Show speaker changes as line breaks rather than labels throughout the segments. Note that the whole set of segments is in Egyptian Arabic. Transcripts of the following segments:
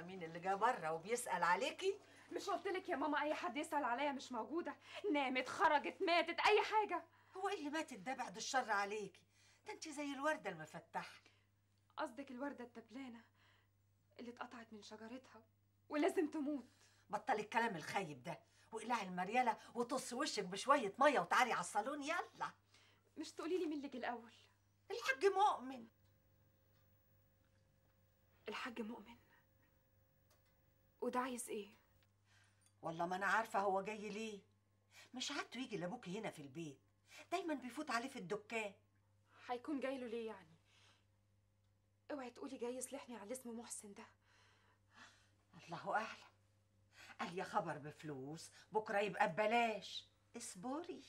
عارفه مين اللي جه بره وبيسال عليكي
مش قلت لك يا ماما اي حد يسال عليا مش موجوده نامت خرجت ماتت اي حاجه
هو ايه اللي ماتت ده بعد الشر عليكي ده انت زي الورده المفتحه
قصدك الورده الدبلانه اللي اتقطعت من شجرتها ولازم تموت
بطلي الكلام الخايب ده واقلعي المرياله وطصي وشك بشويه ميه وتعالي على الصالون يلا
مش تقولي لي مين اللي جه الاول
الحاج مؤمن
الحاج مؤمن وده عايز ايه
والله ما انا عارفه هو جاي ليه مش عادته يجي لابوكي هنا في البيت دايما بيفوت عليه في الدكان
هيكون جاي له ليه يعني اوعي تقولي جاي يصلحني على اللي اسمه محسن ده
الله اعلم قال يا خبر بفلوس بكره يبقى ببلاش اصبري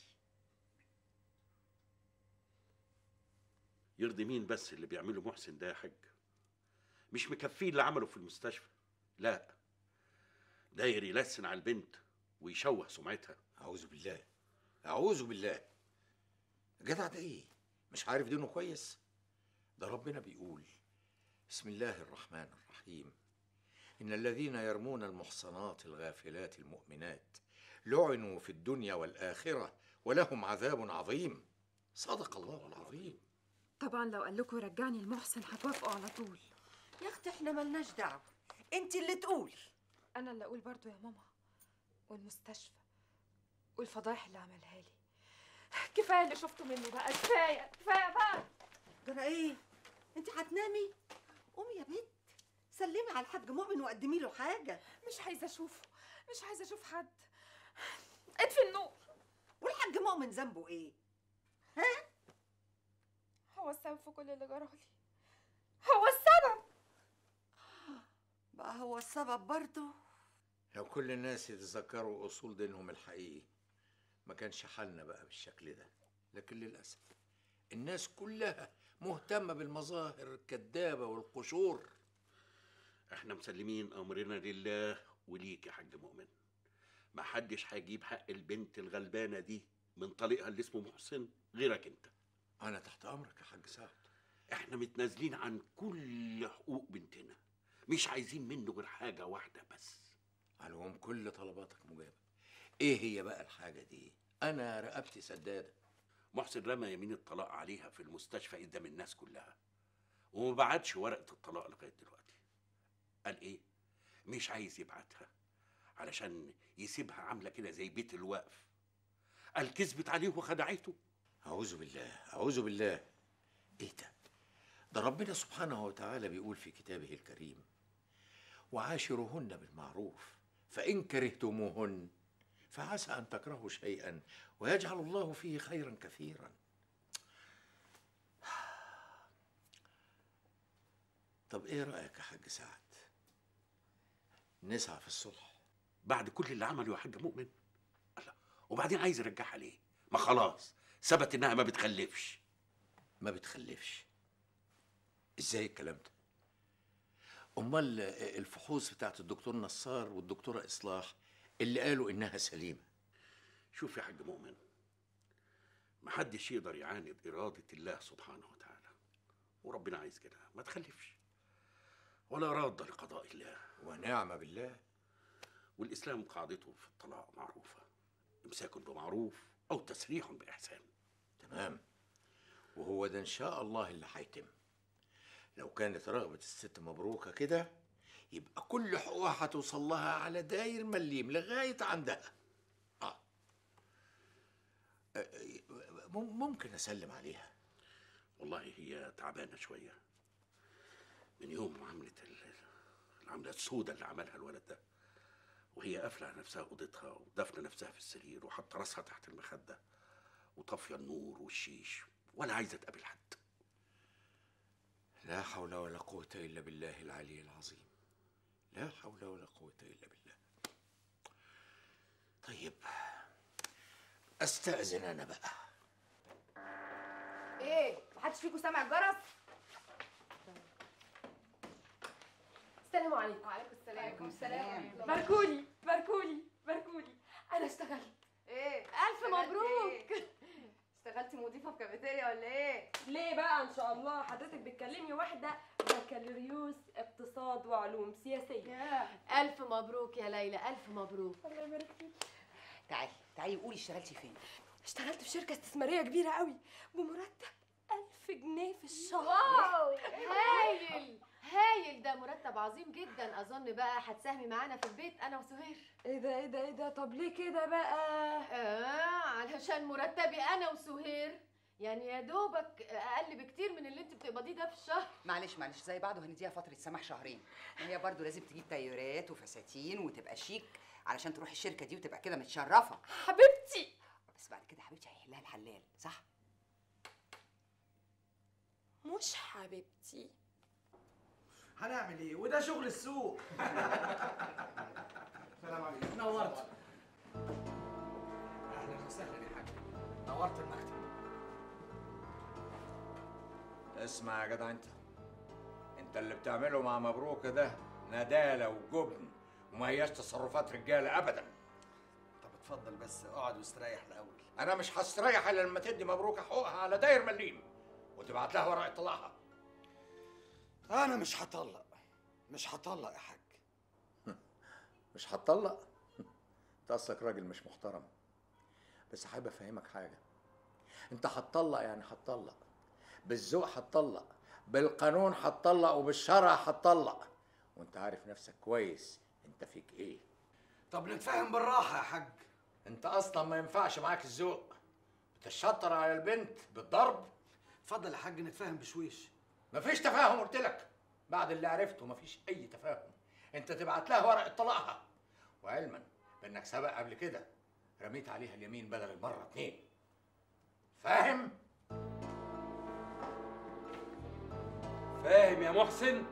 يرضي مين بس اللي بيعمله محسن ده يا حاج مش مكفيه اللي عمله في المستشفى لا داير يلسن على البنت ويشوه سمعتها
اعوذ بالله اعوذ بالله جدع ده ايه مش عارف دينه كويس ده ربنا بيقول بسم الله الرحمن الرحيم ان الذين يرمون المحصنات الغافلات المؤمنات لعنوا في الدنيا والاخره ولهم عذاب عظيم صدق الله العظيم
طبعا لو قال لكم رجعني المحسن هتوافقوا على طول
يا اختي احنا ملناش دعوه انت اللي تقولي
انا اللي اقول برضو يا ماما والمستشفى والفضايح اللي عملها لي كفايه اللي شفته منه بقى كفايه كفايه بقى
جرى ايه انت هتنامي قومي يا بنت سلمي على الحاج مؤمن وقدمي له حاجه
مش عايزه اشوفه مش عايزه اشوف حد اطفي النور
والحاج مؤمن ذنبه ايه
هو السبب في كل اللي جرالي هو السبب
بقى هو السبب برضه
لو كل الناس يتذكروا اصول دينهم الحقيقي ما كانش حالنا بقى بالشكل ده لكن للاسف الناس كلها مهتمه بالمظاهر الكذابه والقشور
احنا مسلمين امرنا لله وليك يا حاج مؤمن ما حدش هيجيب حق البنت الغلبانه دي من طليقها اللي اسمه محسن غيرك انت
انا تحت امرك يا حاج سعد
احنا متنازلين عن كل حقوق بنتنا مش عايزين منه غير حاجه واحده بس
على العموم كل طلباتك مجابه ايه هي بقى الحاجه دي انا رقبتي سداده
محسن رمى يمين الطلاق عليها في المستشفى قدام الناس كلها وما بعتش ورقه الطلاق لغايه دلوقتي قال ايه مش عايز يبعتها علشان يسيبها عامله كده زي بيت الوقف قال كذبت عليه وخدعته
اعوذ بالله اعوذ بالله ايه ده ده ربنا سبحانه وتعالى بيقول في كتابه الكريم وعاشرهن بالمعروف فان كرهتموهن فعسى ان تكرهوا شيئا ويجعل الله فيه خيرا كثيرا طب ايه رايك يا حاج سعد نسعى في الصلح
بعد كل اللي عمله يا حاج مؤمن الله وبعدين عايز يرجعها ليه ما خلاص ثبت انها ما بتخلفش
ما بتخلفش ازاي الكلام ده امال الفحوص بتاعت الدكتور نصار والدكتوره اصلاح اللي قالوا انها سليمه
شوف يا حاج مؤمن محدش يقدر يعاند إرادة الله سبحانه وتعالى وربنا عايز كده ما تخلفش ولا راد لقضاء الله
ونعم بالله
والإسلام قاعدته في الطلاق معروفة إمساك بمعروف أو تسريح بإحسان
تمام وهو ده ان شاء الله اللي هيتم لو كانت رغبة الست مبروكة كده يبقى كل حقوقها هتوصل لها على داير مليم لغاية عندها آه. آه، مم- ممكن أسلم عليها
والله هي تعبانة شوية من يوم عملة ال- العملة السوداء اللي عملها الولد ده وهي قافلة على نفسها أوضتها ودافنة نفسها في السرير وحاطة راسها تحت المخدة وطافية النور والشيش ولا عايزة تقابل حد
لا حول ولا قوة إلا بالله العلي العظيم لا حول ولا قوة إلا بالله طيب أستأذن أنا بقى
ايه محدش فيكم سامع الجرس السلام عليكم وعليكم السلام وعليكم السلام
باركولي باركولي باركولي انا اشتغلت
ايه الف مبروك اشتغلتي مضيفه في كافيتيريا ولا ايه
ليه بقى ان شاء الله حضرتك بتكلمي واحده بكالوريوس اقتصاد وعلوم سياسيه
الف مبروك يا ليلى الف مبروك
الله يبارك فيك
تعالي تعالي قولي اشتغلتي فين
اشتغلت في شركه استثماريه كبيره قوي بمرتب ألف جنيه في الشهر
واو هايل هايل ده مرتب عظيم جدا اظن بقى هتساهمي معانا في البيت انا وسهير
ايه ده ايه ده ايه ده طب ليه كده بقى
اه علشان مرتبي انا وسهير يعني يا دوبك اقل بكتير من اللي انت بتقبضيه ده في الشهر
معلش معلش زي بعض وهنديها فترة سماح شهرين وهي برضو لازم تجيب تايرات وفساتين وتبقى شيك علشان تروح الشركة دي وتبقى كده متشرفة
حبيبتي
بس بعد كده حبيبتي هيحلها الحلال صح؟
مش حبيبتي
هنعمل ايه وده شغل السوق السلام عليكم نورت اهلا وسهلا يا حاج نورت المكتب
اسمع يا جدع انت انت اللي بتعمله مع مبروك ده ندالة وجبن وما هياش تصرفات رجالة ابدا
طب اتفضل بس اقعد واستريح الاول
انا مش هستريح الا لما تدي مبروك حقوقها على داير مليم وتبعت لها ورقة طلاقها
انا مش هطلق مش هطلق يا حاج
مش هتطلق انت اصلك راجل مش محترم بس حابب افهمك حاجه انت هتطلق يعني هتطلق بالذوق هتطلق بالقانون هتطلق وبالشرع هتطلق وانت عارف نفسك كويس انت فيك ايه
طب نتفاهم بالراحه يا حاج
انت اصلا ما ينفعش معاك الذوق بتشطر على البنت بالضرب
اتفضل يا حاج نتفاهم بشويش
مفيش تفاهم قلت لك بعد اللي عرفته مفيش اي تفاهم انت تبعت لها ورقه طلاقها وعلما بانك سبق قبل كده رميت عليها اليمين بدل المره اتنين فاهم
فاهم يا محسن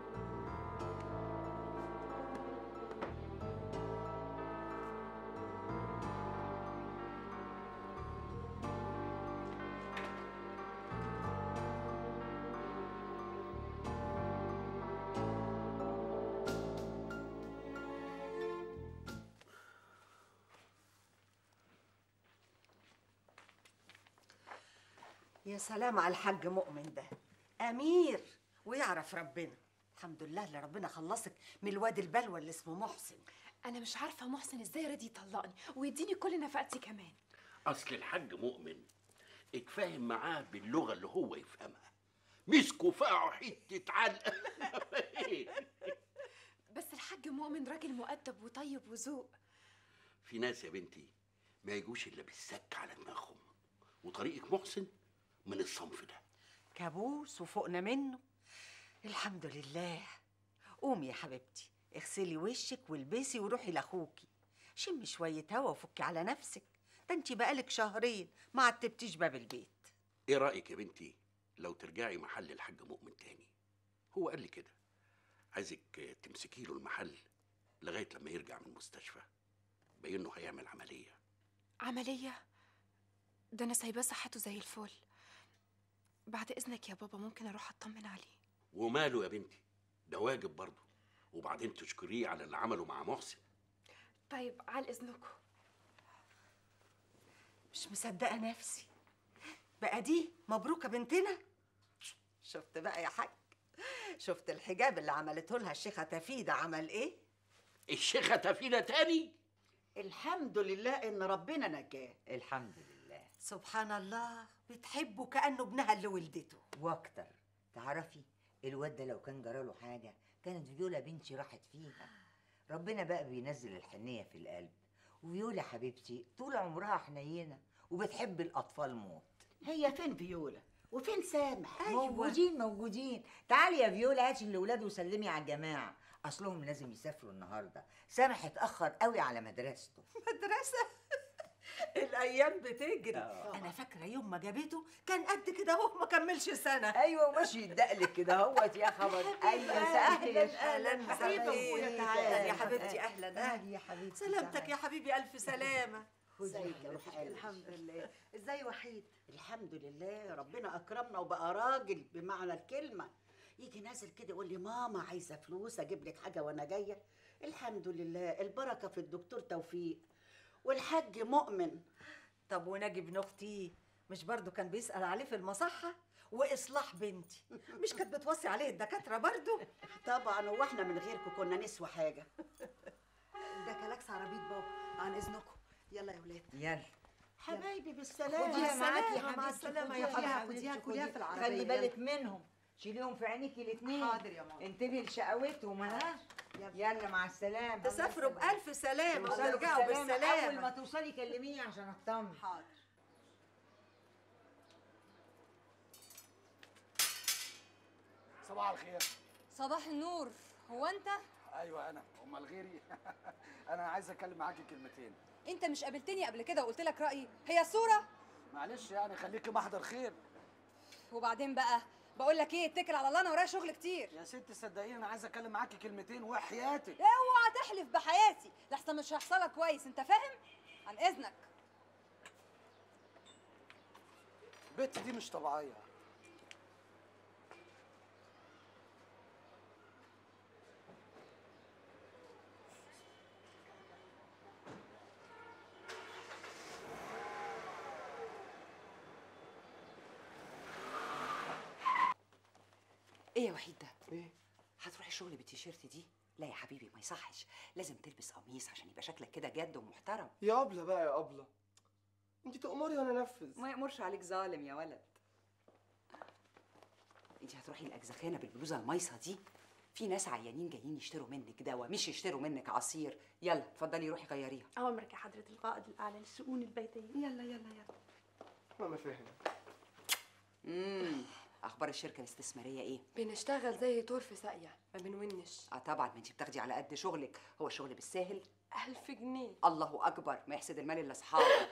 يا سلام على الحاج مؤمن ده امير ويعرف ربنا الحمد لله اللي ربنا خلصك من الواد البلوى اللي اسمه محسن
انا مش عارفه محسن ازاي راضي يطلقني ويديني كل نفقتي كمان
اصل الحاج مؤمن اتفاهم معاه باللغه اللي هو يفهمها مسكوا فقعوا حته علقه
بس الحاج مؤمن راجل مؤدب وطيب وذوق
في ناس يا بنتي ما يجوش الا بالسك على دماغهم وطريقك محسن من الصنف ده
كابوس وفوقنا منه الحمد لله قومي يا حبيبتي اغسلي وشك والبسي وروحي لاخوكي شمي شويه هوا وفكي على نفسك ده انت بقالك شهرين ما عتبتيش باب البيت
ايه رايك يا بنتي لو ترجعي محل الحاج مؤمن تاني هو قال لي كده عايزك تمسكي له المحل لغايه لما يرجع من المستشفى باينه هيعمل عمليه
عمليه ده انا سايباه صحته زي الفل بعد اذنك يا بابا ممكن اروح اطمن عليه
وماله يا بنتي ده واجب برضه وبعدين تشكريه على اللي عمله مع محسن
طيب على اذنكم
مش مصدقه نفسي بقى دي مبروكه بنتنا شفت بقى يا حاج شفت الحجاب اللي عملته لها الشيخه تفيده عمل ايه
الشيخه تفيده تاني
الحمد لله ان ربنا نجاه
الحمد لله
سبحان الله بتحبه كانه ابنها اللي ولدته
واكتر تعرفي الواد ده لو كان جراله حاجه كانت فيولا بنتي راحت فيها ربنا بقى بينزل الحنيه في القلب وفيولا حبيبتي طول عمرها حنينه وبتحب الاطفال موت
هي فين فيولا وفين سامح
موجودين موجودين تعالي يا فيولا هاتي الاولاد وسلمي على الجماعه اصلهم لازم يسافروا النهارده سامح اتاخر قوي على مدرسته
مدرسه الايام بتجري
آه.
انا فاكره يوم ما جابته كان قد كده اهو ما كملش سنه
ايوه وماشي يدقلك كده اهوت يا خبر ايوه
اهلا
سهلا
اهلا حبيبي تعالي يا حبيبتي اهلا
اهلا يا حبيبتي
سلامتك يا حبيبي الف سلامه
خدي
يا
روح قلبي.
الحمد لله ازاي وحيد الحمد لله ربنا اكرمنا وبقى راجل بمعنى الكلمه يجي نازل كده يقول لي ماما عايزه فلوس اجيب لك حاجه وانا جايه الحمد لله البركه في الدكتور توفيق والحاج مؤمن
طب ونجي ابن اختي مش برضو كان بيسأل عليه في المصحة وإصلاح بنتي مش كانت بتوصي عليه الدكاترة برضو
طبعا هو احنا من غيركم كنا نسوى حاجه
ده كلاكس عربية بابا عن إذنكم يلا يا ولاد
يلا
حبايبي بالسلامه
خديها معاكي يا
مع
حبيبتي
السلامة يا
خديها
حبيبتي،
خديها
خديها
خديها
في العربية،
خلي
يلا.
بالك منهم شيليهم في عينيكي الاثنين
حاضر يا ماما.
انتبهي لشقاوتهم ها يلا مع السلامة
تسافروا بألف سلامة
توصلوا
وترجعوا
بالسلامة.
بالسلامة
أول ما توصلي كلميني عشان أطمن
حاضر
صباح الخير
صباح النور هو انت
ايوه انا امال غيري انا عايز اتكلم معاكي كلمتين
انت مش قابلتني قبل كده وقلت لك رايي هي صوره
معلش يعني خليكي محضر خير
وبعدين بقى بقول لك ايه اتكل على الله انا ورايا شغل كتير
يا ست صدقيني انا عايز اتكلم معاكي كلمتين وحياتك
اوعى تحلف بحياتي لحسن مش هيحصلك كويس انت فاهم عن اذنك
البت دي مش طبيعيه
ايه يا وحيد ده
ايه
هتروح الشغل بالتيشيرت دي لا يا حبيبي ما يصحش لازم تلبس قميص عشان يبقى شكلك كده جد ومحترم
يا أبلة بقى يا أبلة انت تأمري وانا انفذ
ما يأمرش عليك ظالم يا ولد انت هتروحي الاجزخانه بالبلوزه المايصه دي في ناس عيانين جايين يشتروا منك دواء مش يشتروا منك عصير يلا اتفضلي روحي غيريها
أمرك يا حضرة القائد الأعلى للشؤون البيتية
يلا يلا يلا
ماما فاهم
امم اخبار الشركه الاستثماريه ايه
بنشتغل زي طور في ساقية ما بنونش
اه طبعا ما انت بتاخدي على قد شغلك هو الشغل بالساهل
ألف جنيه
الله اكبر ما يحسد المال الا اصحابه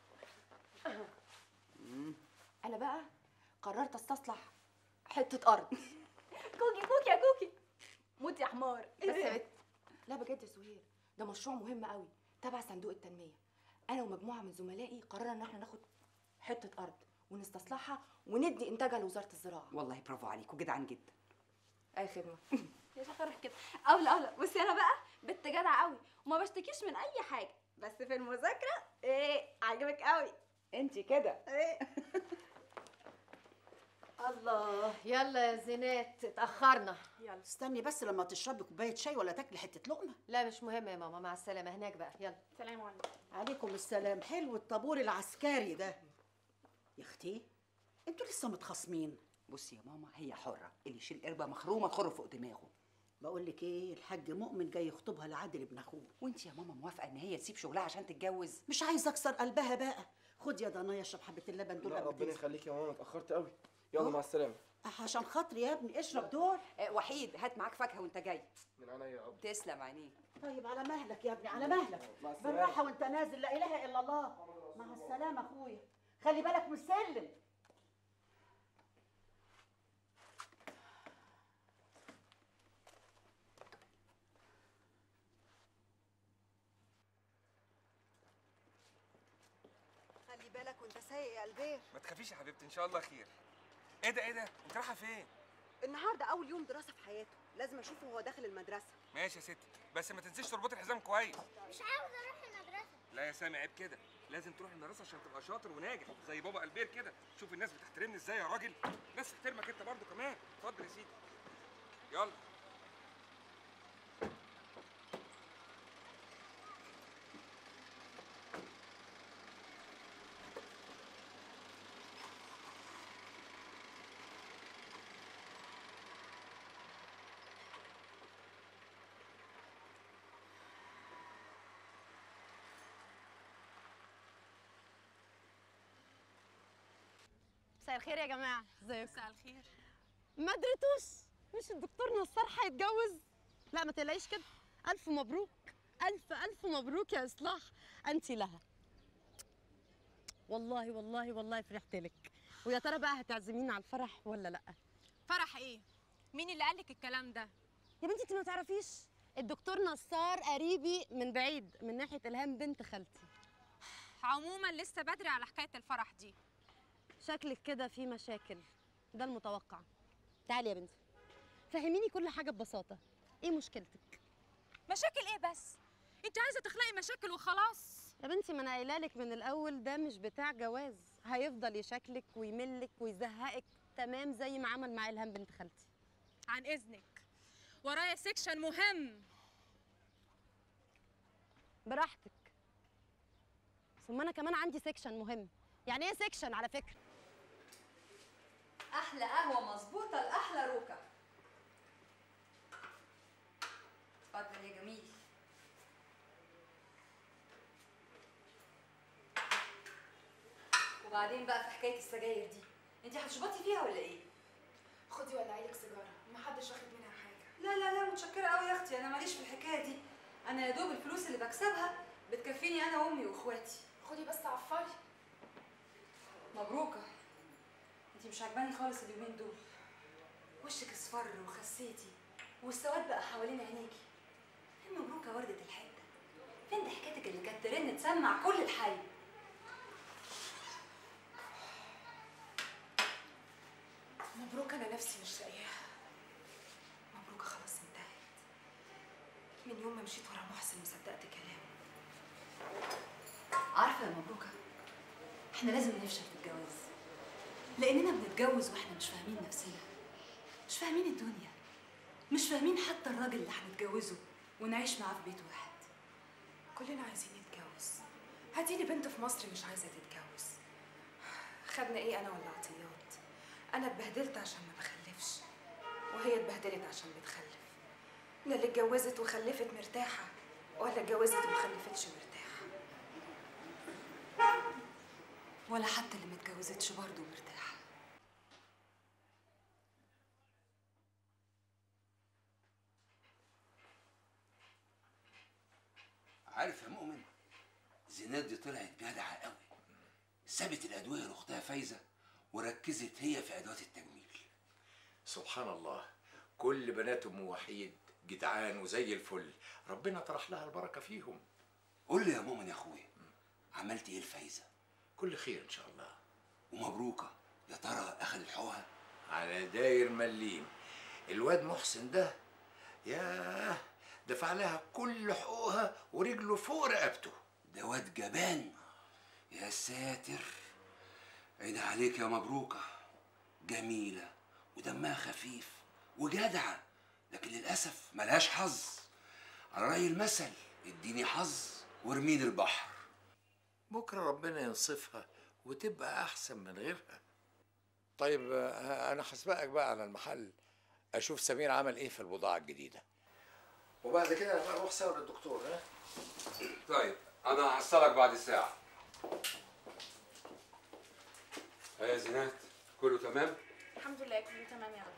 مم.
أنا بقى قررت استصلح حتة أرض كوكي كوكي يا كوكي موت يا حمار بس يا بت لا بجد يا سهير ده مشروع مهم قوي تبع صندوق التنمية أنا ومجموعة من زملائي قررنا إن احنا ناخد حتة أرض ونستصلحها وندي إنتاجها لوزارة الزراعة
والله برافو عليك وجدعان جدا
أي خدمة يا شفرح كده أولى أولى بصي أنا بقى بنت جدعة قوي وما بشتكيش من أي حاجة بس في المذاكرة إيه عجبك قوي
انت كده
إيه
الله يلا يا زينات اتأخرنا
يلا استني بس لما تشربي كوبايه شاي ولا تاكلي حته لقمه
لا مش مهم يا ماما مع السلامة هناك بقى يلا
سلام عليكم
عليكم السلام حلو الطابور العسكري ده يا اختي انتوا لسه متخاصمين
بصي يا ماما هي حره اللي يشيل قربه مخرومه تخر فوق دماغه
بقول لك ايه الحاج مؤمن جاي يخطبها لعادل ابن اخوه
وانت يا ماما موافقه ان هي تسيب شغلها عشان تتجوز
مش عايزه اكسر قلبها بقى خد يا ضنايا اشرب حبه اللبن دول
لا
قبل
ربنا
تنزل.
يخليك يا ماما اتأخرت قوي يلا مع السلامة
عشان خاطري يا ابني اشرب دول
آه، وحيد هات معاك فاكهه وانت جاي
من عينيا يا أب
تسلم عينيك
طيب على مهلك يا ابني على مهلك
مع السلامة.
بالراحه وانت نازل لا اله الا الله مع السلامه اخويا خلي بالك من السلم
خلي بالك وانت سايق يا البير
ما تخافيش يا حبيبتي ان شاء الله خير ايه ده ايه ده انت رايحه فين
النهارده اول يوم دراسه في حياته لازم اشوفه وهو داخل المدرسه
ماشي يا ستي بس ما تنسيش تربطي الحزام كويس
مش عاوز اروح المدرسه
لا يا سامي عيب كده لازم تروح المدرسه عشان تبقى شاطر وناجح زي بابا البير كده شوف الناس بتحترمني ازاي يا راجل الناس تحترمك انت برضو كمان اتفضل يا سيدي يلا
مساء الخير يا جماعه ازيكم مساء الخير ما دريتوش مش الدكتور نصار هيتجوز لا ما تقلقيش كده الف مبروك الف الف مبروك يا اصلاح انت لها والله والله والله فرحت لك ويا ترى بقى هتعزمينا على الفرح ولا لا
فرح ايه مين اللي قالك الكلام ده
يا بنتي انت ما تعرفيش الدكتور نصار قريبي من بعيد من ناحيه الهام بنت خالتي
عموما لسه بدري على حكايه الفرح دي
شكلك كده في مشاكل ده المتوقع تعالي يا بنتي فهميني كل حاجه ببساطه ايه مشكلتك
مشاكل ايه بس انت عايزه تخلقي مشاكل وخلاص
يا بنتي ما انا قايله لك من الاول ده مش بتاع جواز هيفضل يشكلك ويملك ويزهقك تمام زي ما عمل مع الهام بنت خالتي
عن اذنك ورايا سيكشن مهم
براحتك ثم انا كمان عندي سيكشن مهم يعني ايه سيكشن على فكره
احلى قهوه مظبوطه لاحلى روكه اتفضل يا جميل وبعدين بقى في حكايه السجاير دي انت هتشبطي فيها ولا ايه
خدي ولعي لك سيجاره محدش واخد منها حاجه
لا لا لا متشكره قوي يا اختي انا ماليش في الحكايه دي انا يا دوب الفلوس اللي بكسبها بتكفيني انا وامي واخواتي
خدي بس عفري
مبروكه انت مش عجباني خالص اليومين دول وشك اصفر وخسيتي والسواد بقى حوالين عينيكي فين مبروكه ورده الحته فين ضحكتك اللي كانت ترن تسمع كل الحي
مبروك انا نفسي مش لاقياها مبروك خلاص انتهت من يوم ما مشيت ورا محسن وصدقت كلامه
عارفه يا مبروكه احنا لازم نفشل في الجواز لاننا بنتجوز واحنا مش فاهمين نفسنا مش فاهمين الدنيا مش فاهمين حتى الراجل اللي هنتجوزه ونعيش معاه في بيت واحد
كلنا عايزين نتجوز هاتيلي بنت في مصر مش عايزه تتجوز خدنا ايه انا ولا عطيات انا اتبهدلت عشان ما بخلفش وهي اتبهدلت عشان بتخلف لا اللي اتجوزت وخلفت مرتاحه ولا اتجوزت ومخلفتش مرتاحه
ولا حتى اللي متجوزتش برضه مرتاحه
عارف يا مؤمن زينات دي طلعت جدعة قوي سابت الأدوية لأختها فايزة وركزت هي في أدوات التجميل
سبحان الله كل بنات ام وحيد جدعان وزي الفل ربنا طرح لها البركه فيهم
قول لي يا مؤمن يا أخويا عملت إيه الفايزة؟
كل خير ان شاء الله
ومبروكة يا ترى أخذت حقوقها؟
على داير مليم الواد محسن ده ياه دفع لها كل حقوقها ورجله فوق رقبته
ده واد جبان يا ساتر عيني عليك يا مبروكة جميلة ودمها خفيف وجدعة لكن للأسف ملهاش حظ على رأي المثل اديني حظ وارميني البحر
بكره ربنا ينصفها وتبقى احسن من غيرها طيب آه، انا هسبقك بقى على المحل اشوف سمير عمل ايه في البضاعه الجديده وبعد كده بقى اروح سوا للدكتور ها
طيب انا هحصلك بعد ساعه ها يا زينات كله تمام
الحمد لله كله تمام يا رب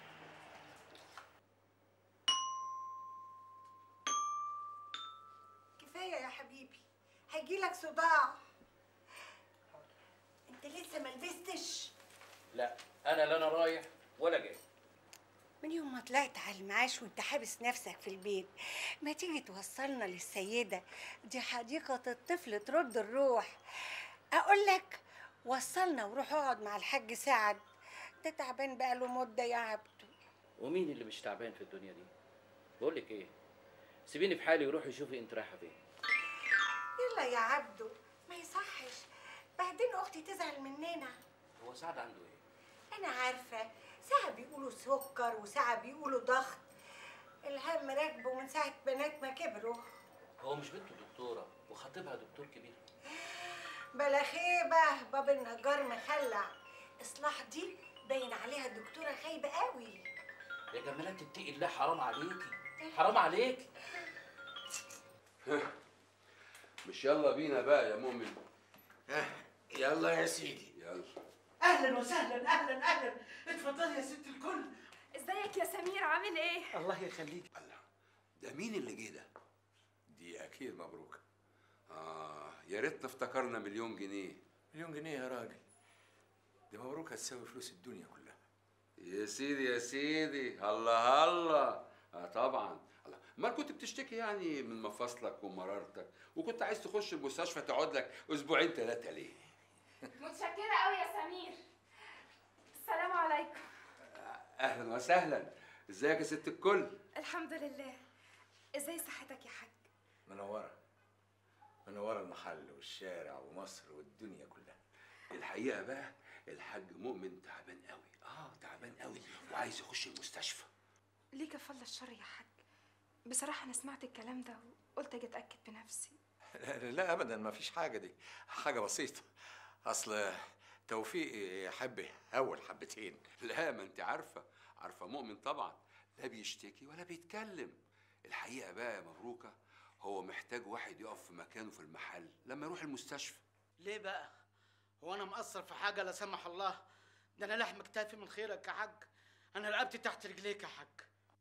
كفايه يا حبيبي هيجيلك صداع انت لسه ما لبستش
لا انا لا انا رايح ولا جاي
من يوم ما طلعت على المعاش وانت حابس نفسك في البيت ما تيجي توصلنا للسيدة دي حديقة الطفل ترد الروح أقول لك وصلنا وروح اقعد مع الحاج سعد ده تعبان بقاله مدة يا عبده
ومين اللي مش تعبان في الدنيا دي بقول لك ايه سيبيني في حالي وروحي شوفي انت رايحه فين
يلا يا عبده ما يصحش بعدين أختي تزعل مننا
هو سعد عنده ايه
أنا عارفة ساعة بيقولوا سكر وساعة بيقولوا ضغط الهم راكبه من ساعة بنات ما كبروا
هو مش بنته دكتوره وخطيبها دكتور كبير
بلا خيبة باب النجار مخلع إصلاح دي باين عليها الدكتورة خايبة قوي
يا جمالات اتقي الله حرام عليكي حرام عليكي
مش يلا بينا بقى يا مؤمن
يلا يا سيدي
يلا
اهلا وسهلا اهلا اهلا اتفضلي يا ست الكل
ازيك يا سمير عامل ايه
الله يخليك
ده مين اللي جه ده؟
دي اكيد مبروك
اه يا ريتنا افتكرنا مليون جنيه
مليون جنيه يا راجل دي مبروك هتساوي فلوس الدنيا كلها
يا سيدي يا سيدي الله الله اه طبعا الله ما كنت بتشتكي يعني من مفاصلك ومرارتك وكنت عايز تخش المستشفى تقعد لك اسبوعين ثلاثه ليه
متشكرة قوي يا سمير السلام عليكم
اهلا وسهلا ازيك يا ست الكل
الحمد لله ازاي صحتك يا حاج
منوره منوره المحل والشارع ومصر والدنيا كلها
الحقيقه بقى الحاج مؤمن تعبان قوي اه تعبان قوي وعايز يخش المستشفى
ليه كفل الشر يا حاج بصراحة أنا سمعت الكلام ده وقلت أجي أتأكد بنفسي
لا, لا ابدا ما فيش حاجه دي حاجه بسيطه اصل توفيق يحب اول حبتين
لا ما انت عارفه عارفه مؤمن طبعا لا بيشتكي ولا بيتكلم الحقيقه بقى يا مبروكه هو محتاج واحد يقف في مكانه في المحل لما يروح المستشفى
ليه بقى؟ هو انا مقصر في حاجه لا سمح الله ده انا لحم كتافي من خيرك يا حاج انا رقبتي تحت رجليك يا حاج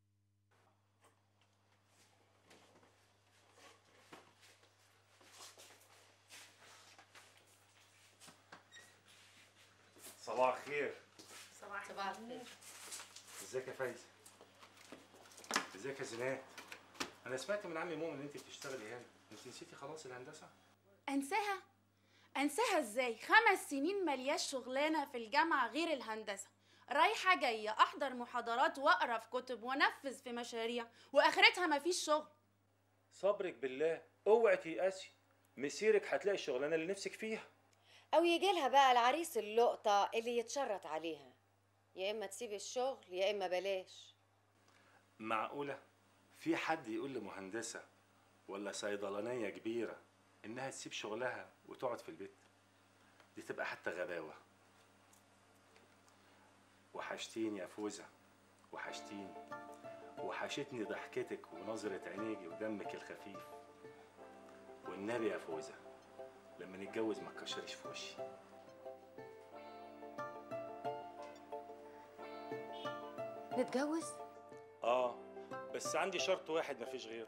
صباح الخير
صباح
صباح الخير
ازيك يا فايزه ازيك يا زينات انا سمعت من عمي مؤمن ان انت بتشتغلي هنا انت نسيتي خلاص الهندسه
انساها انساها ازاي خمس سنين ملياش شغلانه في الجامعه غير الهندسه رايحه جايه احضر محاضرات واقرا في كتب وانفذ في مشاريع واخرتها مفيش شغل
صبرك بالله اوعي تيأسي مسيرك هتلاقي الشغلانه اللي نفسك فيها
او يجي لها بقى العريس اللقطه اللي يتشرط عليها يا اما تسيب الشغل يا اما بلاش
معقوله في حد يقول لمهندسه ولا صيدلانيه كبيره انها تسيب شغلها وتقعد في البيت دي تبقى حتى غباوه وحشتيني يا فوزه وحشتيني وحشتني ضحكتك ونظرة عينيكي ودمك الخفيف والنبي يا فوزة لما نتجوز ما تكشريش في وشي
نتجوز
اه بس عندي شرط واحد مفيش غيره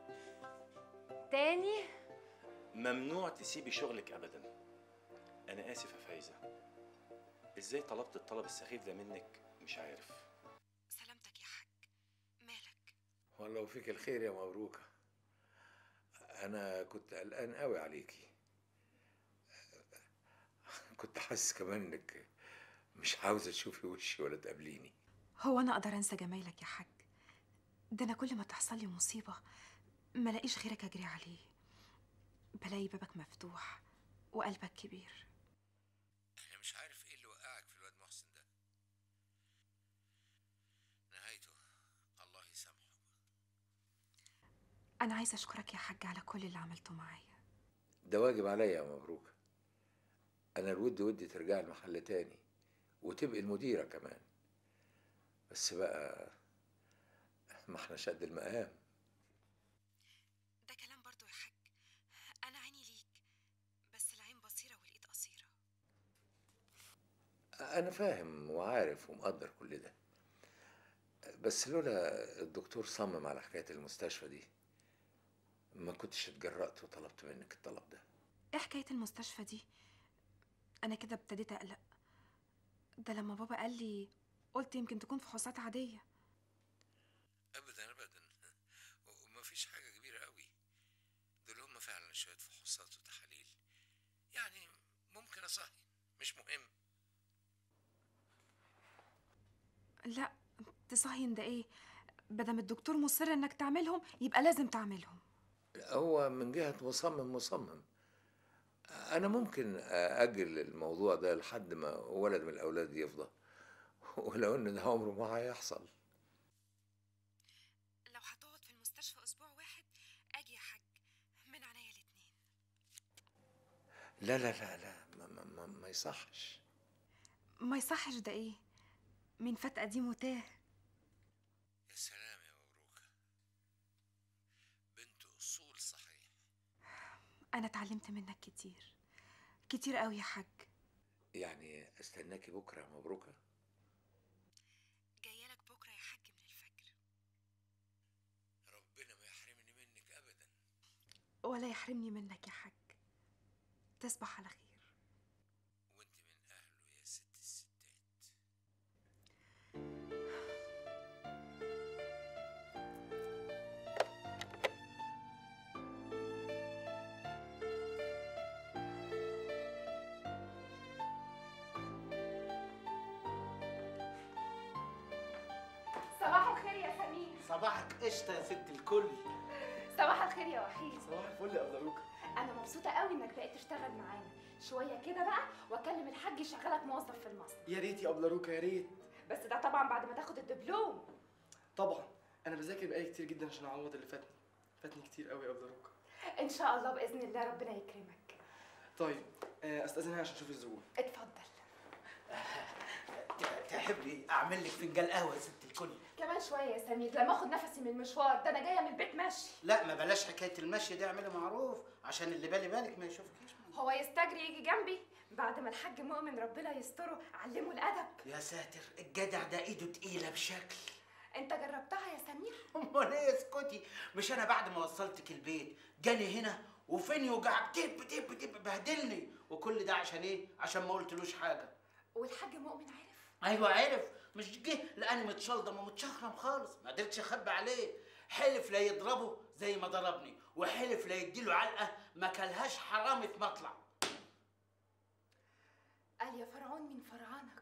تاني
ممنوع تسيبي شغلك ابدا انا اسف يا فايزة ازاي طلبت الطلب السخيف ده منك مش عارف
سلامتك يا حاج مالك
والله فيك الخير يا مبروكة أنا كنت قلقان قوي عليكي كنت حاسس كمان إنك مش عاوزة تشوفي وشي ولا تقابليني
هو أنا أقدر أنسى جمايلك يا حاج ده أنا كل ما تحصل لي مصيبة ما لاقيش غيرك أجري عليه بلاقي بابك مفتوح وقلبك كبير
أنا مش عارف إيه اللي وقعك في الواد محسن ده نهايته الله يسامحه
أنا عايزة أشكرك يا حاج على كل اللي عملته معايا
ده واجب عليا يا مبروك أنا الود ودي ترجع المحل تاني وتبقي المديرة كمان بس بقى ما احناش قد المقام
ده كلام برضو يا حاج أنا عيني ليك بس العين بصيرة والإيد قصيرة
أنا فاهم وعارف ومقدر كل ده بس لولا الدكتور صمم على حكاية المستشفى دي ما كنتش اتجرأت وطلبت منك الطلب ده
إيه حكاية المستشفى دي أنا كده ابتديت أقلق ده لما بابا قال لي قلت يمكن تكون فحوصات عادية
أبدا أبدا وما فيش حاجة كبيرة قوي دول هم فعلا شوية فحوصات وتحاليل يعني ممكن أصحي مش مهم
لا تصهين ده إيه بدل الدكتور مصر إنك تعملهم يبقى لازم تعملهم
هو من جهة مصمم مصمم أنا ممكن أجل الموضوع ده لحد ما ولد من الأولاد يفضى ولو إن ده عمره ما هيحصل
لو هتقعد في المستشفى أسبوع واحد أجي يا حاج من عينيا الاتنين
لا لا لا لا ما, ما, ما, ما يصحش
ما يصحش ده إيه مين فات قديم وتاه
يا سلام يا مبروك بنت أصول صحيح
أنا اتعلمت منك كتير كتير قوي يا حاج
يعني استناكي بكرة يا مبروكة
جاية لك بكرة يا حاج من الفجر
ربنا ما يحرمني منك أبدا
ولا يحرمني منك يا حاج تصبح على خير
وانت من أهله يا ست الستات
صباح الخير يا سمير
صباحك قشطه يا ست الكل
صباح الخير يا وحيد
صباح الفل يا مبروك
انا مبسوطه قوي انك بقيت تشتغل معانا شويه كده بقى واكلم الحاج يشغلك موظف في المصنع
يا ريت يا ابله روكا يا ريت
بس ده طبعا بعد ما تاخد الدبلوم
طبعا انا بذاكر بقالي كتير جدا عشان اعوض اللي فاتني فاتني كتير قوي يا ابله روكا
ان شاء الله باذن الله ربنا يكرمك
طيب آه، استاذنها عشان اشوف الزبون
اتفضل
تحبي اعمل لك فنجان قهوه يا ست الكل
كمان شويه يا سمير لما اخد نفسي من المشوار ده انا جايه من البيت ماشي
لا ما بلاش حكايه المشي دي اعملي معروف عشان اللي بالي بالك ما يشوفكيش
هو يستجري يجي جنبي بعد ما الحاج مؤمن ربنا يستره علمه الادب
يا ساتر الجدع ده ايده تقيله بشكل
انت جربتها يا سمير
امال ايه اسكتي مش انا بعد ما وصلتك البيت جاني هنا وفين يوجع دب دب دب بهدلني وكل ده عشان ايه عشان ما قلتلوش حاجه
والحاج مؤمن عارف
ايوه عرف مش جه لاني متشلضم ومتشخرم خالص ما قدرتش اخبي عليه حلف لا يضربه زي ما ضربني وحلف لا يديله علقه ما كلهاش حرامي في مطلع
قال يا فرعون من فرعانك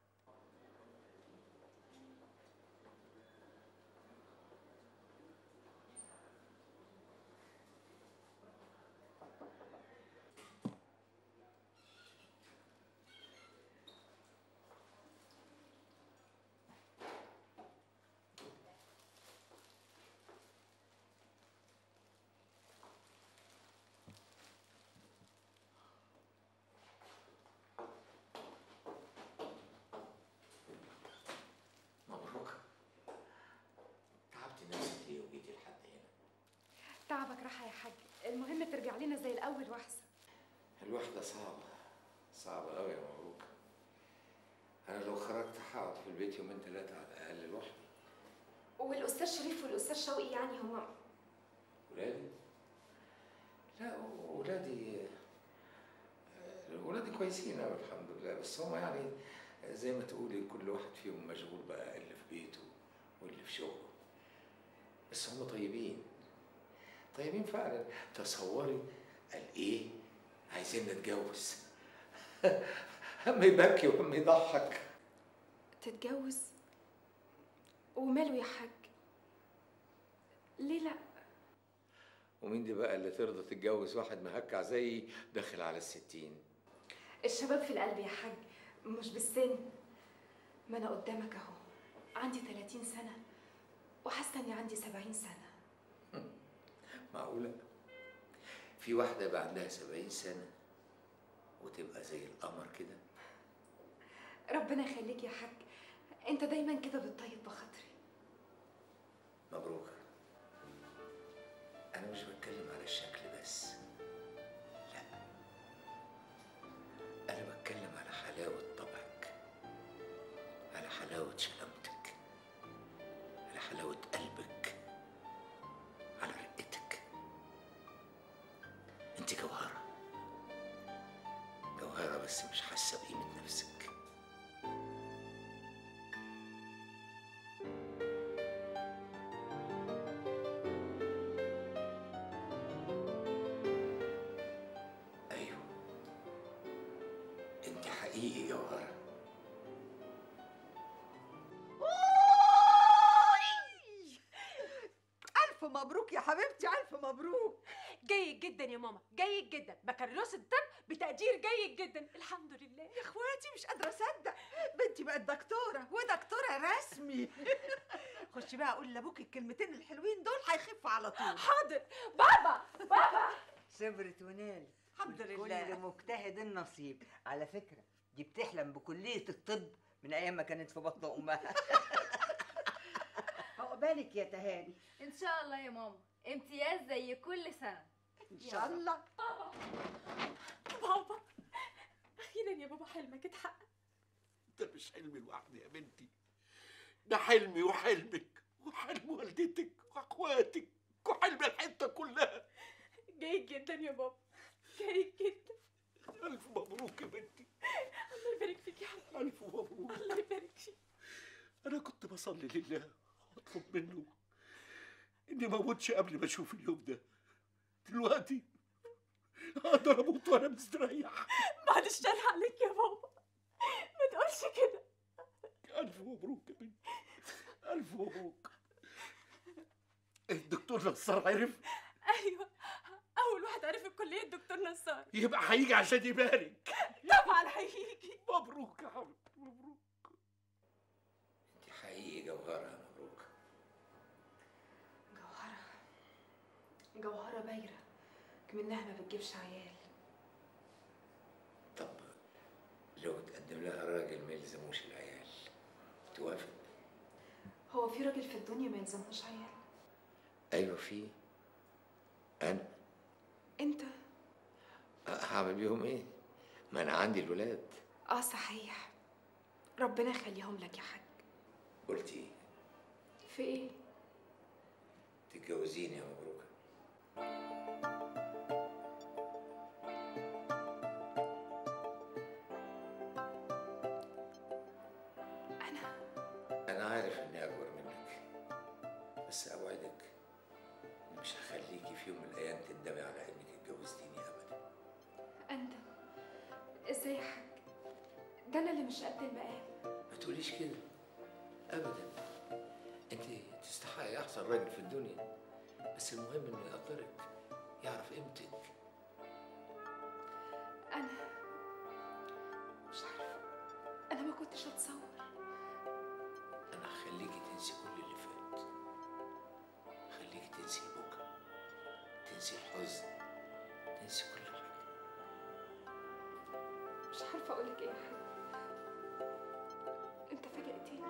مبروك تعبت نفسك ليه وجيتي لحد هنا
تعبك راحه يا حاج المهم ترجع لنا زي الاول واحسن
الوحدة صعبة صعبة أوي يا مبروك أنا لو خرجت هقعد في البيت يومين ثلاثة على الأقل لوحدي
والاستاذ شريف والاستاذ شوقي يعني هما
ولادي لا ولادي ولادي كويسين أوي الحمد لله بس هما يعني زي ما تقولي كل واحد فيهم مشغول بقى اللي في بيته واللي في شغله بس هما طيبين طيبين فعلا تصوري قال ايه عايزين نتجوز هم يبكي وهم يضحك
تتجوز وماله يا حاج ليه لا
ومين دي بقى اللي ترضى تتجوز واحد مهكع زيي داخل على الستين
الشباب في القلب يا حاج مش بالسن ما انا قدامك اهو عندي 30 سنه وحاسه اني عندي 70 سنه
معقولة في واحدة يبقى عندها سبعين سنة وتبقى زي القمر كده
ربنا يخليك يا حاج انت دايما كده بتطيب بخاطري
مبروك أنا مش بتكلم على الشكل بس لا أنا بتكلم على حلاوة طبعك على حلاوة شهامتك على حلاوة قلبك على رقتك انت جوهرة جوهرة بس مش حاسة بقيمة نفسك أيوه انت حقيقي جوهرة
ألف مبروك يا حبيبتي ألف مبروك
جيد جدا يا ماما جيد جدا بكالوريوس الطب بتقدير جيد جدا الحمد لله
يا اخواتي مش قادرة أصدق بنتي بقت دكتورة ودكتورة رسمي خشي بقى أقول لأبوك الكلمتين الحلوين دول هيخفوا على طول
حاضر بابا بابا
صبرت ونال
الحمد لله.
كل مجتهد النصيب على فكرة دي بتحلم بكلية الطب من أيام ما كانت في بطن أمها
عقبالك يا تهاني
ان شاء الله يا ماما امتياز زي كل سنه
إن شاء الله
بابا اخيرا يا بابا حلمك اتحقق
ده مش حلمي لوحدي يا بنتي ده حلمي وحلمك وحلم والدتك واخواتك وحلم الحته كلها
جيد جدا يا بابا جيد جدا
الف مبروك يا بنتي
الله يبارك فيك يا حبيبي
الف مبروك
الله يبارك فيك
انا كنت بصلي لله واطلب منه اني ما اموتش قبل ما اشوف اليوم ده دلوقتي اقدر اموت وانا مستريح
بعد الشر عليك يا بابا ما تقولش كده
الف مبروك يا بنتي الف مبروك الدكتور نصار عرف
ايوه اول واحد عرف الكل
ليه الدكتور نصار
يبقى هيجي عشان يبارك
طبعا هيجي
مبروك يا حبيبتي مبروك
انت حقيقي جوهرة مبروك
جوهرة جوهرة بايرة كمنها ما بتجيبش عيال
طب لو تقدم لها راجل ما يلزموش العيال توافق
هو في راجل في الدنيا ما يلزمهوش عيال
ايوه في انا
انت
هعمل بيهم ايه ما انا عندي الولاد
اه صحيح ربنا يخليهم لك يا حاج
قلت ايه
في ايه
تتجوزيني يا مبروك
انا
انا عارف اني اكبر منك بس اوعدك إني مش هخليكي في يوم من الايام تندمي على انك اتجوزتيني ابدا
انت ازاي يا حاج ده انا اللي مش قد المقام
ما تقوليش كده ابدا انت تستحقي احسن راجل في الدنيا بس المهم انه يقدرك يعرف قيمتك
انا مش عارفه انا ما كنتش اتصور
انا هخليكي تنسي كل اللي فات خليكي تنسي بكره تنسي الحزن تنسي كل حاجه
مش عارفه اقول لك ايه يا حاج انت فاجأتني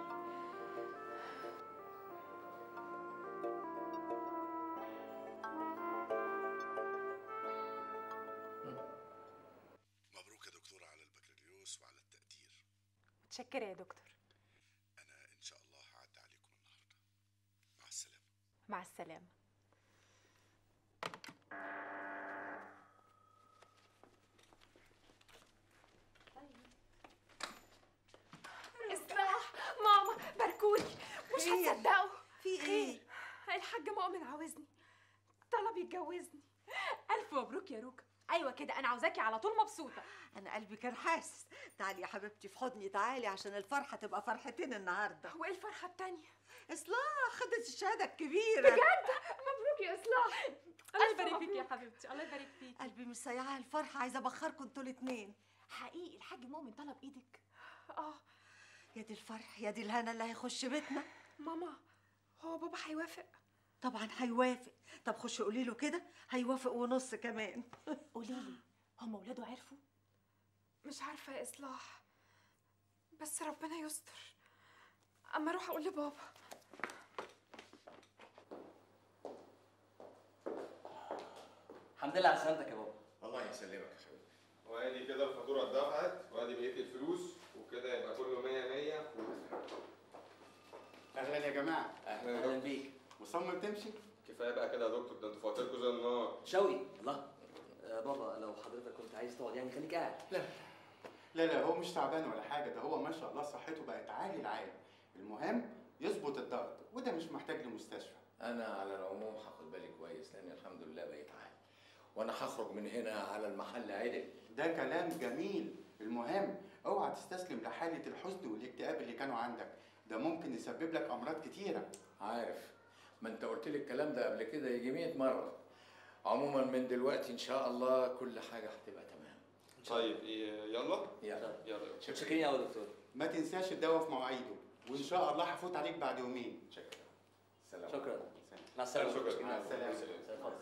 مبروك يا دكتورة على البكالوريوس وعلى التقدير
متشكرة يا دكتور
أنا إن شاء الله هعدي عليكم النهاردة مع السلامة
مع السلامة اصلاح ماما باركولي مش
خير؟
هتصدقوا
في ايه؟
الحاج مؤمن عاوزني طلب يتجوزني الف مبروك يا روكا ايوه كده انا عاوزاكي على طول مبسوطه
انا قلبي كان حاسس تعالي يا حبيبتي في حضني تعالي عشان الفرحه تبقى فرحتين النهارده
وايه الفرحه التانية
اصلاح خدت الشهاده الكبيره
بجد مبروك يا اصلاح الله يبارك فيك يا حبيبتي الله يبارك فيك
قلبي مش سايعه الفرحه عايزه ابخركم انتوا الاتنين
حقيقي الحاج مؤمن طلب ايدك
اه يا دي الفرح يا دي الهنا اللي هيخش بيتنا
ماما هو بابا هيوافق
طبعا هيوافق طب خشي قولي له كده هيوافق ونص كمان
قولي لي هم ولاده عرفوا
مش عارفه يا اصلاح بس ربنا يستر اما اروح اقول لبابا
الحمد لله على سلامتك يا بابا
الله يسلمك يا حبيبي
وادي كده الفاتوره اتدفعت وادي بقيه الفلوس وكده يبقى كله 100 100
اهلا يا جماعه
اهلا
بيك
مصمم تمشي
كفايه بقى كده يا دكتور ده انتوا فواتيركوا زي النار
شوقي الله آه بابا لو حضرتك كنت عايز تقعد يعني خليك قاعد
لا لا لا هو مش تعبان ولا حاجه ده هو ما شاء الله صحته بقت عالي العالي المهم يظبط الضغط وده مش محتاج لمستشفى
انا على العموم هاخد بالي كويس لان الحمد لله بقيت عالي وانا هخرج من هنا على المحل عدل
ده كلام جميل المهم اوعى تستسلم لحاله الحزن والاكتئاب اللي كانوا عندك ده ممكن يسبب لك امراض كتيره
عارف ما انت قلت لي الكلام ده قبل كده يجي 100 مره عموما من دلوقتي ان شاء الله كل حاجه هتبقى تمام
طيب إيه يلا
يلا
يلا
شكرين قوي يا دكتور
ما تنساش الدواء في مواعيده وان شاء الله هفوت عليك بعد يومين
شكرا سلام
شكرا مع السلامه
شكرا.
مع السلامه
اتفضل.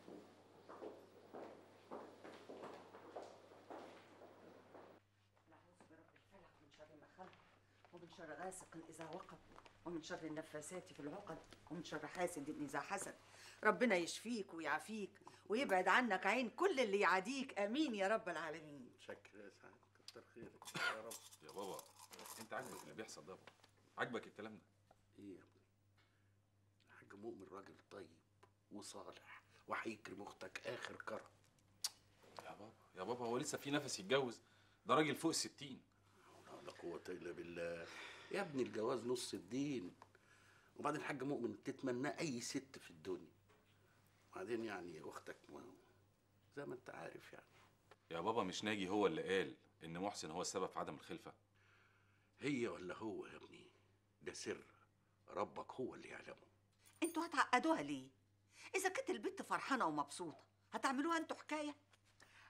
من شر ما خلق ومن شر غاسق إذا وقب ومن شر النفاثات في العقد ومن شر حاسد إذا حسد ربنا يشفيك ويعافيك ويبعد عنك عين كل اللي يعاديك آمين يا رب العالمين
شكرا يا سعد كتر خيرك يا رب
يا بابا انت عاجبك اللي بيحصل ده يا بابا عاجبك الكلام ده
ايه يا ابني الحاج مؤمن راجل طيب وصالح وهيكرم اختك اخر كرم
يا بابا يا بابا هو لسه في نفس يتجوز ده راجل فوق الستين
لا قوة إلا بالله يا ابني الجواز نص الدين وبعدين الحاج مؤمن تتمناه أي ست في الدنيا وبعدين يعني أختك ما زي ما أنت عارف يعني
يا بابا مش ناجي هو اللي قال ان محسن هو السبب في عدم الخلفه
هي ولا هو يا ابني ده سر ربك هو اللي يعلمه
انتوا هتعقدوها ليه؟ إذا كانت البنت فرحانة ومبسوطة هتعملوها انتوا حكاية؟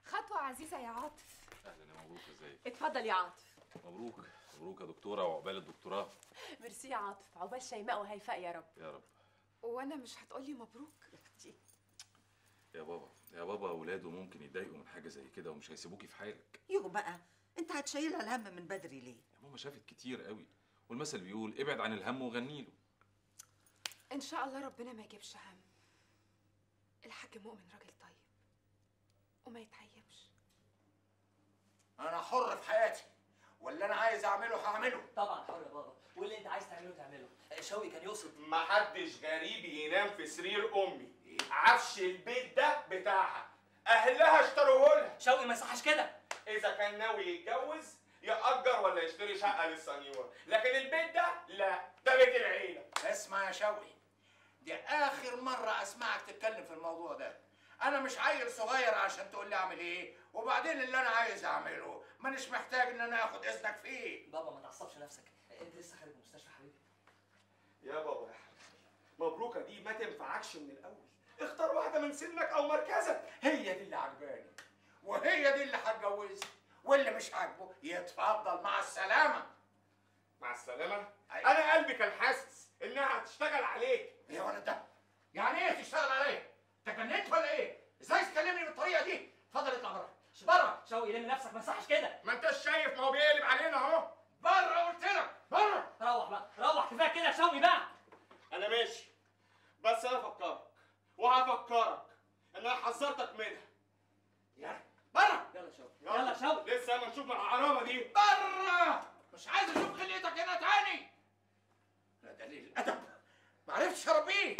خطوة عزيزة يا عاطف
اهلا يا مبروك ازيك
اتفضل يا عاطف
مبروك مبروك يا دكتوره وعقبال الدكتوراه
ميرسي يا عاطف عقبال شيماء وهيفاء يا رب
يا رب
وانا مش هتقولي مبروك
يا بابا يا بابا اولاده ممكن يتضايقوا من حاجه زي كده ومش هيسيبوكي في حالك
يو بقى انت هتشيلها الهم من بدري ليه
يا ماما شافت كتير قوي والمثل بيقول ابعد عن الهم وغني له
ان شاء الله ربنا ما يجيبش هم الحاج مؤمن راجل طيب وما يتعيبش
انا حر في حياتي واللي انا عايز اعمله هعمله
طبعا حر يا بابا واللي انت عايز تعمله تعمله شوقي كان يقصد
محدش غريب ينام في سرير امي عفش البيت ده بتاعها اهلها اشتروه لها
شوقي ما يصحش كده
اذا كان ناوي يتجوز يأجر ولا يشتري شقه للسنيور لكن البيت ده لا ده بيت العيله
اسمع يا شوقي دي اخر مره اسمعك تتكلم في الموضوع ده انا مش عيل صغير عشان تقول لي اعمل ايه وبعدين اللي انا عايز اعمله مانيش محتاج ان انا اخد اذنك فيه
بابا ما تعصبش نفسك انت لسه خارج من المستشفى حبيبي
يا بابا يا حبيبي مبروكه دي ما تنفعكش من الاول اختار واحده من سنك او مركزك
هي دي اللي عجباني وهي دي اللي هتجوزها واللي مش عاجبه يتفضل مع السلامه
مع السلامه انا قلبي كان حاسس انها هتشتغل عليك
يا ولد ده يعني ايه تشتغل عليا انت جننت ولا ايه ازاي تكلمني بالطريقه دي اتفضل اطلع بره بره
شوقي لم نفسك ما يصحش كده
ما انتش شايف ما هو بيقلب علينا اهو
بره قلت لك بره
روح بقى روح كفايه كده يا شوقي بقى
انا ماشي بس انا افكرك وهفكرك ان انا حذرتك منها
يلا بره
يلا شوقي يلا شوقي
لسه ما نشوف العرامه دي
بره مش عايز اشوف خليتك هنا تاني ده دليل الادب ما عرفتش اربيه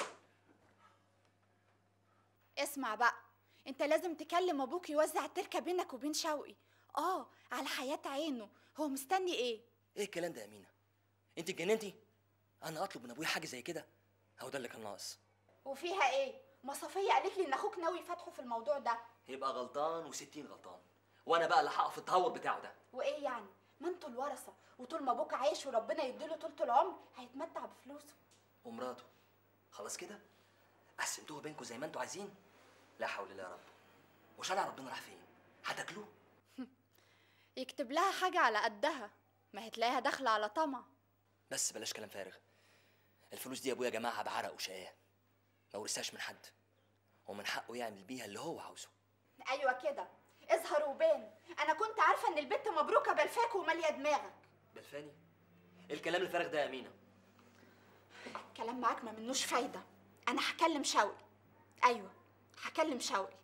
اسمع بقى انت لازم تكلم ابوك يوزع التركه بينك وبين شوقي اه على حياه عينه هو مستني ايه
ايه الكلام ده يا امينه انت اتجننتي انا اطلب من ابويا حاجه زي كده هو ده اللي كان ناقص
وفيها ايه ما صفيه قالت لي ان اخوك ناوي يفتحه في الموضوع ده
يبقى غلطان وستين غلطان وانا بقى اللي هقف التهور بتاعه ده
وايه يعني ما انتوا الورثه وطول ما ابوك عايش وربنا يديله طولة العمر هيتمتع بفلوسه
ومراته خلاص كده قسمتوها بينكم زي ما انتوا عايزين لا حول الله يا رب وشرع ربنا راح فين هتاكلوه
يكتب لها حاجه على قدها ما هتلاقيها داخله على طمع
بس بلاش كلام فارغ الفلوس دي يا ابويا جماعه بعرق وشقاه ما ورثهاش من حد ومن حقه يعمل بيها اللي هو عاوزه
ايوه كده اظهر وبان انا كنت عارفه ان البت مبروكه بلفاك وماليه دماغك
بالفاني إيه الكلام الفارغ ده يا امينه
كلام معاك ما منوش فايده انا هكلم شوقي ايوه هكلم شوقي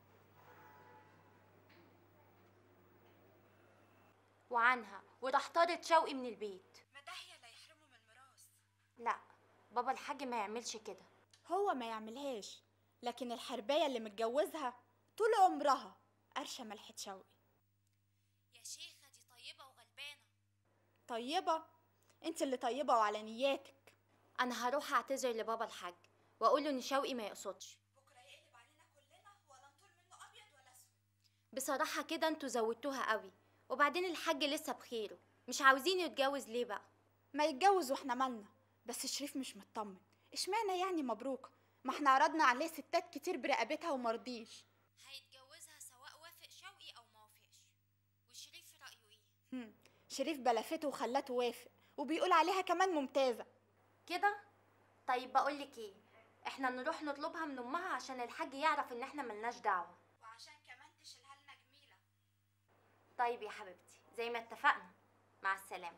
وعنها وراح طارد شوقي من البيت
مداحيه لا يحرمه من الميراث
لا بابا الحاج ما يعملش كده
هو ما يعملهاش لكن الحربايه اللي متجوزها طول عمرها قرشه ملحة شوقي
يا شيخة دي طيبة وغلبانة
طيبه انت اللي طيبه وعلى نياتك
أنا هروح أعتذر لبابا الحاج وأقول له إن شوقي ما يقصدش
بكره يقلب علينا كلنا ولا نطول منه ابيض ولا اسود
بصراحة كده انتوا زودتوها قوي وبعدين الحاج لسه بخيره مش عاوزين يتجوز ليه بقى
ما يتجوز واحنا مالنا بس شريف مش مطمن اشمعنى يعني مبروك ما احنا عرضنا عليه ستات كتير برقبتها ومرضيش
هيتجوزها سواء وافق شوقي أو ما وافقش وشريف رأيه إيه
هم، شريف بلفته وخلاته وافق وبيقول عليها كمان ممتازه
كده طيب بقولك ايه احنا نروح نطلبها من امها عشان الحاج يعرف ان احنا ملناش دعوه
وعشان كمان تشيلها لنا جميله
طيب يا حبيبتي زي ما اتفقنا مع السلامه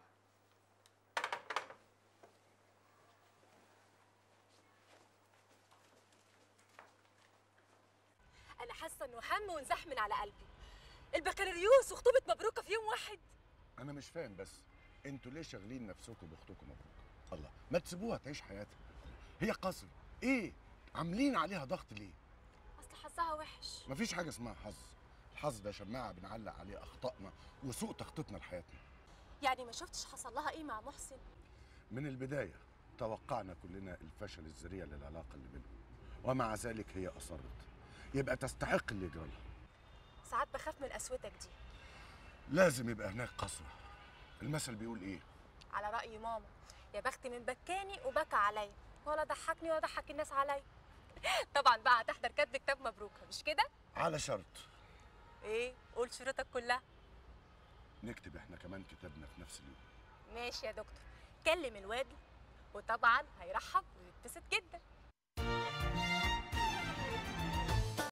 انا حاسه انه هم وانزاح من على قلبي البكالوريوس وخطوبه مبروكه في يوم واحد
انا مش فاهم بس انتوا ليه شاغلين نفسكم باختكم مبروك الله ما تسيبوها تعيش حياتها هي قصر ايه عاملين عليها ضغط ليه
اصل حظها وحش
مفيش حاجه اسمها حظ الحظ ده شماعه بنعلق عليه اخطائنا وسوء تخطيطنا لحياتنا
يعني ما شفتش حصل لها ايه مع محسن
من البدايه توقعنا كلنا الفشل الذريع للعلاقه اللي بينهم ومع ذلك هي اصرت يبقى تستحق اللي يجرى لها
ساعات بخاف من قسوتك دي
لازم يبقى هناك قسوه المثل بيقول ايه
على راي ماما يا بخت من بكاني وبكى عليا ولا ضحكني ولا ضحك الناس عليا طبعا بقى هتحضر كتب كتاب مبروكه مش كده
على شرط
ايه قول شروطك كلها
نكتب احنا كمان كتابنا في نفس اليوم
ماشي يا دكتور كلم الواد وطبعا هيرحب ويتبسط جدا